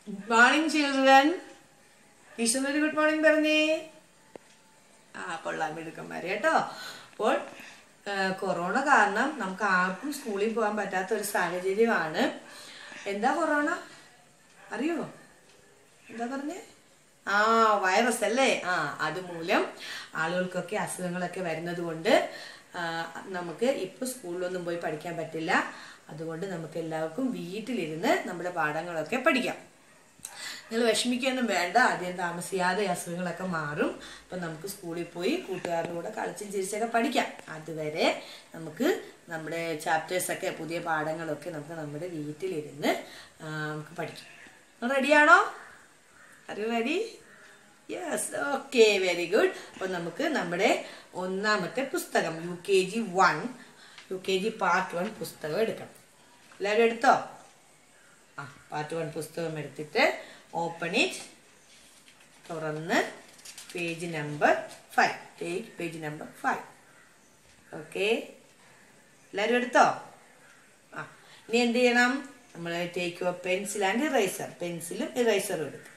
Good morning children ടീച്ചറിനൊരു good morning പറഞ്ഞേ ആ കൊള്ളാം മിടുക്കന്മാരെ കേട്ടോ അപ്പോൾ ആ, കൊറോണ കാരണം നമുക്ക് ആർക്കും സ്കൂളിൽ പോകാൻ പറ്റാത്ത ഒരു സാഹചര്യമാണ് എന്താ കൊറോണ അറിയോ എന്താ പറഞ്ഞേ ആ വൈറസ് അല്ലേ ആ അതുമൂലം ആളുകൾക്കൊക്കെ അസുഖങ്ങളൊക്കെ വരുന്നത് കൊണ്ട് ആ, നമുക്ക് ഇപ്പോൾ സ്കൂളിലൊന്നും പോയി പഠിക്കാൻ പറ്റില്ല അതുകൊണ്ട് നമുക്ക് എല്ലാവർക്കും വീട്ടിലിരുന്ന് നമ്മുടെ പാഠങ്ങളൊക്കെ പഠിക്കാം നിങ്ങൾ വിഷമിക്കൊന്നും വേണ്ട ആദ്യം താമസിയാതെ ഈ അസുഖങ്ങളൊക്കെ മാറും അപ്പം നമുക്ക് സ്കൂളിൽ പോയി കൂട്ടുകാരുടെ കൂടെ കളിച്ചും ചിരിച്ചൊക്കെ പഠിക്കാം അതുവരെ നമുക്ക് നമ്മുടെ ചാപ്റ്റേഴ്സൊക്കെ പുതിയ പാഠങ്ങളൊക്കെ നമുക്ക് നമ്മുടെ വീട്ടിലിരുന്ന് ആ, നമുക്ക് പഠിക്കാം റെഡിയാണോ are you ready yes okay very good അപ്പോൾ നമുക്ക് നമ്മുടെ ഒന്നാമത്തെ പുസ്തകം U K G one U K G part one പുസ്തകം എടുക്കണം എല്ലാവരും എടുത്തോ ആ പാർട്ട് വൺ പുസ്തകം എടുത്തിട്ട് ഓപ്പൺ ഇറ്റ് തുറന്ന് page number five take page number five okay എല്ലാവരും എടുത്തോ ആ ഇനി എന്ത് ചെയ്യണം നമ്മൾ take your pencil and eraser പെൻസിലും ഇറൈസറും എടുക്കും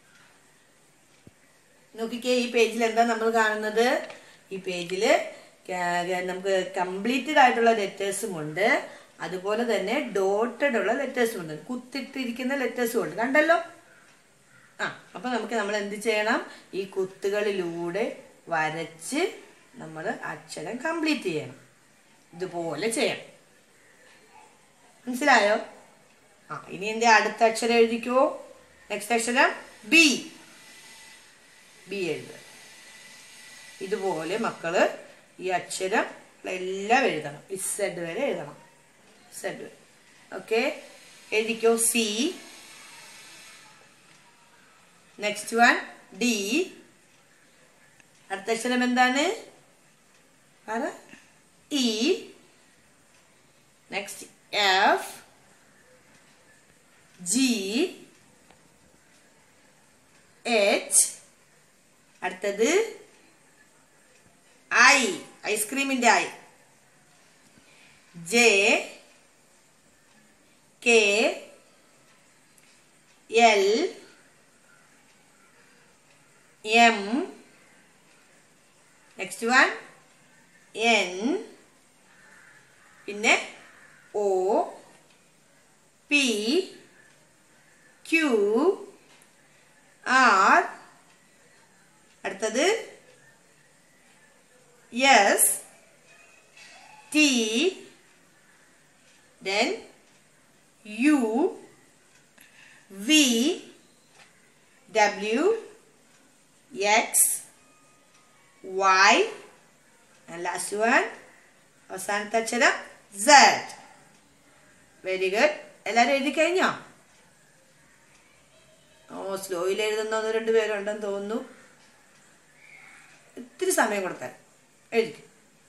നോക്കിക്കേ ഈ പേജിൽ എന്താ നമ്മൾ കാണുന്നത് ഈ പേജിൽ നമുക്ക് കംപ്ലീറ്റഡ് ആയിട്ടുള്ള ലെറ്റേഴ്സും ഉണ്ട് അതുപോലെ തന്നെ ഡോട്ടഡ് ഉള്ള ലെറ്റേഴ്സും ഉണ്ട് കുത്തിട്ടിരിക്കുന്ന ലെറ്റേഴ്സും ഉണ്ട് കണ്ടല്ലോ ആ അപ്പൊ നമുക്ക് നമ്മൾ എന്ത് ചെയ്യണം ഈ കുത്തുകളിലൂടെ വരച്ച് നമ്മൾ അക്ഷരം കംപ്ലീറ്റ് ചെയ്യണം ഇതുപോലെ ചെയ്യണം മനസ്സിലായോ ആ ഇനി എന്റെ അടുത്ത അക്ഷരം എഴുതിക്കോ നെക്സ്റ്റ് അക്ഷരം ബി ബി എഴുതുക ഇതുപോലെ മക്കള് ഈ അക്ഷരം എല്ലാം എഴുതണം ഇസഡ് വരെ എഴുതണം ഇസഡ് വരെ ഓക്കെ എഴുതിക്കോ സി നെക്സ്റ്റ് വൺ ഡി അടുത്ത അക്ഷരം എന്താണ് പറ E next F G H അടുത്തത് ഐ ഐസ്ക്രീമിന്റെ I J K L M next one N പിന്നെ ഒ പി ക്യു ആർ അടുത്തത് S T then U V W X Y last one അവസാനത്തെ അക്ഷരം സെഡ് വെരി ഗുഡ് എല്ലാവരും എഴുതി കഴിഞ്ഞോ ഓ സ്ലോയിൽ എഴുതുന്ന ഒന്ന് രണ്ട് പേരുണ്ടെന്ന് തോന്നുന്നു ഇത്തിരി സമയം കൊടുത്താൽ എഴുതി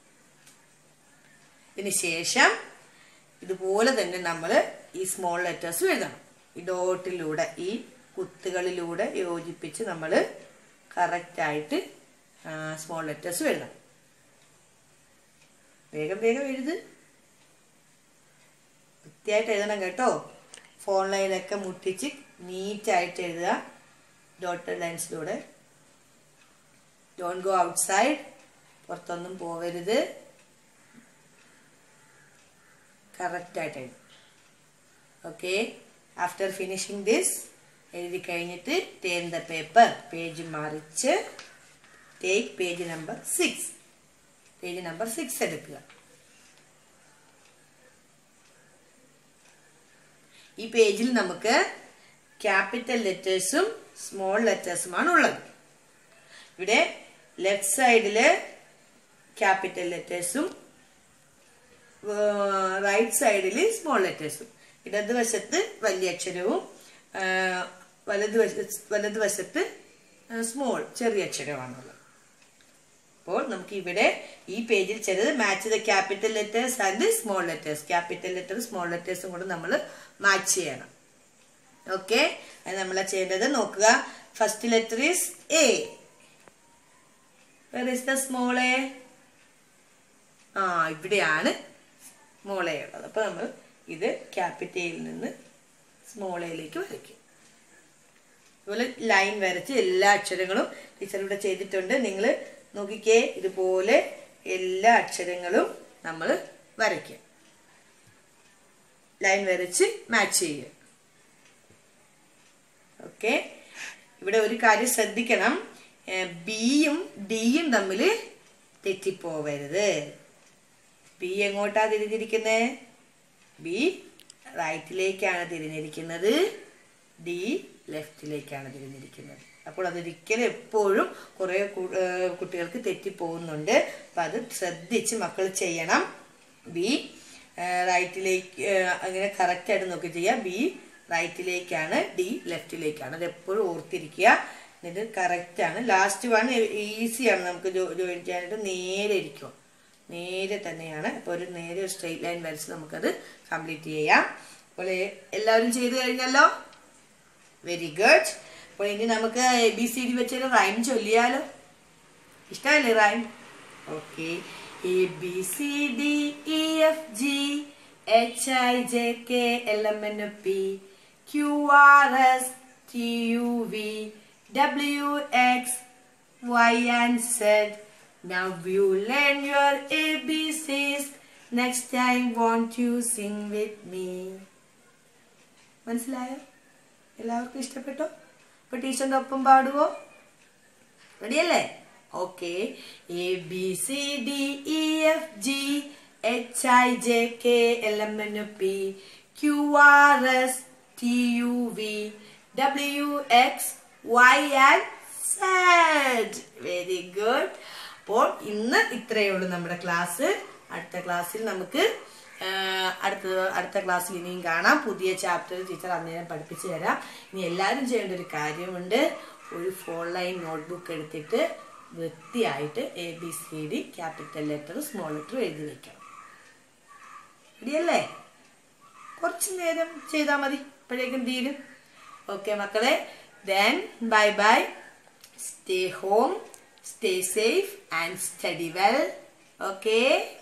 ഇതിന് ശേഷം ഇതുപോലെ തന്നെ നമ്മൾ ഈ സ്മോൾ ലെറ്റേഴ്സും എഴുതണം ഈ ഡോട്ടിലൂടെ ഈ കുത്തുകളിലൂടെ യോജിപ്പിച്ച് നമ്മൾ കറക്റ്റായിട്ട് സ്മോൾ ലെറ്റേഴ്സും എഴുതണം വേഗം വേഗം എഴുത് വൃത്തിയായിട്ട് എഴുതണം കേട്ടോ ഫോൺ ലൈനൊക്കെ മുട്ടിച്ച് നീറ്റായിട്ട് എഴുതുക ഡോട്ടഡ് ലൈൻസിലൂടെ ഡോൺ ഗോ ഔട്ട്സൈഡ് പുറത്തൊന്നും പോവരുത് കറക്റ്റായിട്ട് എഴുതും ഓക്കെ ആഫ്റ്റർ ഫിനിഷിങ് ദിസ് എഴുതി കഴിഞ്ഞിട്ട് ടേൺ ദ പേപ്പർ പേജ് മറിച്ച് take page number six page number six എടുക്കുക ഈ പേജിൽ നമുക്ക് ക്യാപിറ്റൽ ലെറ്റേഴ്സും സ്മോൾ ലെറ്റേഴ്സുമാണ് ഉള്ളത് ഇവിടെ ലെഫ്റ്റ് സൈഡില് ക്യാപിറ്റൽ ലെറ്റേഴ്സും റൈറ്റ് സൈഡിൽ സ്മോൾ ലെറ്റേഴ്സും ഇടതുവശത്ത് വലിയ അക്ഷരവും ആ, വലതുവശ വലതുവശത്ത് സ്മോൾ ചെറിയ അക്ഷരമാണുള്ളത് അപ്പോൾ നമുക്ക് ഇവിടെ ഈ പേജിൽ ചിലത് match the capital letters and small letters capital letter small ലെറ്റേഴ്സും കൂടെ നമ്മൾ മാച്ച് ചെയ്യണം ഓക്കെ അത് നമ്മൾ ചെയ്യേണ്ടത് നോക്കുക first letter is A where is the small A ആ ഇവിടെയാണ് സ്മോൾ എ ഉള്ളത് അപ്പൊ നമ്മൾ ഇത് ക്യാപിറ്റലിൽ നിന്ന് സ്മോൾ എയിലേക്ക് വരയ്ക്കും അതുപോലെ ലൈൻ വരച്ച് എല്ലാ അക്ഷരങ്ങളും ടീച്ചർ ഇവിടെ ചെയ്തിട്ടുണ്ട് നിങ്ങൾ നോക്കിക്കേ ഇതുപോലെ എല്ലാ അക്ഷരങ്ങളും നമ്മൾ വരയ്ക്കുക ലൈൻ വരച്ച് മാച്ച് ചെയ്യുക ഓക്കെ ഇവിടെ ഒരു കാര്യം ശ്രദ്ധിക്കണം ബിയും ഡിയും തമ്മിൽ തെറ്റിപ്പോവരുത് ബി എങ്ങോട്ടാ തിരിഞ്ഞിരിക്കുന്നത് ബി റൈറ്റിലേക്കാണ് തിരിഞ്ഞിരിക്കുന്നത് ഡി ലെഫ്റ്റിലേക്കാണ് തിരിഞ്ഞിരിക്കുന്നത് അപ്പോൾ അതൊരിക്കലും എപ്പോഴും കുറേ കു- ഏർ കുട്ടികൾക്ക് തെറ്റിപ്പോകുന്നുണ്ട് അപ്പം അത് ശ്രദ്ധിച്ച് മക്കൾ ചെയ്യണം ബി റൈറ്റിലേക്ക് അങ്ങനെ കറക്റ്റായിട്ട് നോക്കി ചെയ്യുക ബി റൈറ്റിലേക്കാണ് ഡി ലെഫ്റ്റിലേക്കാണ് അത് എപ്പോഴും ഓർത്തിരിക്കുക എന്നിട്ട് കറക്റ്റാണ് ലാസ്റ്റ് വൺ ഈസിയാണ് നമുക്ക് ജോയിൻ ചെയ്യാനായിട്ട് നേരെ ഇരിക്കും നേരെ തന്നെയാണ് അപ്പോൾ ഒരു നേരെ ഒരു സ്ട്രെയിറ്റ് ലൈൻ വരച്ച് നമുക്കത് കംപ്ലീറ്റ് ചെയ്യാം അപ്പോൾ എ- എല്ലാവരും ചെയ്തു കഴിഞ്ഞല്ലോ വെരി ഗുഡ് അപ്പോൾ ഇനി നമുക്ക് എ ബി സി ഡി വെച്ചൊരു റൈം ചൊല്ലിയാലോ ഇഷ്ടമല്ലേ rhyme okay A B C D E F G H I J K L M N P Q R S T U V W X Y and Z. Now you learn your ABCs. Next time won't you sing with me? മനസ്സിലായോ എല്ലാവർക്കും ഇഷ്ടപ്പെട്ടോ അപ്പൊ ടീച്ചറിന്റെ ഒപ്പം പാടുവോ റെഡിയല്ലേ okay A B C D E F G H I J K L M N P Q R S T U V W X Y and Z very good അപ്പോൾ ഇന്ന് ഇത്രയേ ഉള്ളൂ നമ്മുടെ ക്ലാസ് അടുത്ത ക്ലാസ്സിൽ നമുക്ക് ആ, അടുത്ത അടുത്ത ക്ലാസ്സിൽ ഇനിയും കാണാം പുതിയ ചാപ്റ്റർ ടീച്ചർ അന്നേരം പഠിപ്പിച്ചു തരാം ഇനി എല്ലാവരും ചെയ്യേണ്ട ഒരു കാര്യമുണ്ട് ഒരു ഫോൺ ലൈൻ നോട്ട്ബുക്ക് എടുത്തിട്ട് വൃത്തിയായിട്ട് A B C D capital letter small letter എഴുതി വെക്കണം റെഡിയല്ലേ കുറച്ച് നേരം ചെയ്താൽ മതി ഇപ്പോഴേക്കും തീരും ഓക്കെ മക്കളെ then bye bye stay home stay safe and study well okay